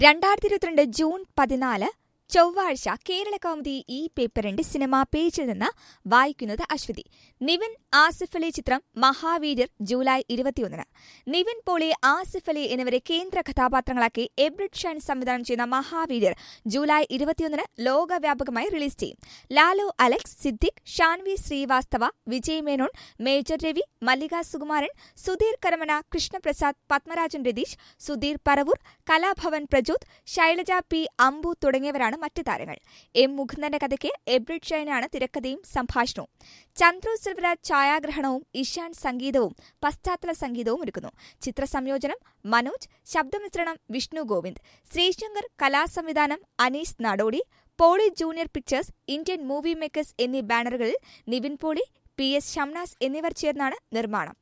രണ്ടായിരത്തി ഇരുപത്തിരണ്ട് ജൂൺ പതിനാല് ചൊവ്വാഴ്ച കേരള കൗമുദി ഈ പേപ്പറിന്റെ സിനിമാ പേജിൽ നിന്ന് വായിക്കുന്നത് അശ്വതി നിവിൻ ആസിഫ് അലി ചിത്രം മഹാവീര്യർ ജൂലൈ ഇരുപത്തിയൊന്നിന് നിവിൻ പോളി ആസിഫ് അലി എന്നിവരെ കേന്ദ്ര കഥാപാത്രങ്ങളാക്കി എബ്രിഡ് ഷൈൻ സംവിധാനം ചെയ്യുന്ന മഹാവീര്യർ ജൂലൈ ഇരുപത്തിയൊന്നിന് ലോകവ്യാപകമായി റിലീസ് ചെയ്യും ലാലു അലക്സ് സിദ്ദിഖ് ഷാൻവി ശ്രീവാസ്തവ വിജയ് മേനോൻ മേജർ രവി മല്ലിക സുകുമാരൻ സുധീർ കരമന കൃഷ്ണപ്രസാദ് പത്മരാജൻ രതീഷ് സുധീർ പറവൂർ കലാഭവൻ പ്രജോത് ശൈലജ പി അംബു തുടങ്ങിയവരാണ് മറ്റ് താരങ്ങൾ എം മുകുന്ദന്റെ കഥയ്ക്ക് എബ്രിഡ് ഷൈനാണ് തിരക്കഥയും സംഭാഷണവും ചന്ദ്രു സെൽവരാജ് ഛായാഗ്രഹണവും ഇഷാൻ സംഗീതവും പശ്ചാത്തല സംഗീതവും ഒരുക്കുന്നു ചിത്രസംയോജനം മനോജ് ശബ്ദമിശ്രണം വിഷ്ണു ഗോവിന്ദ് ശ്രീശങ്കർ കലാസംവിധാനം Anees Nadodi Pauly junior pictures Indian movie makers എന്നീ ബാനറുകളിൽ നിവിൻ പോളി പി എസ് ഷംനാസ് എന്നിവർ ചേർന്നാണ് നിർമ്മാണം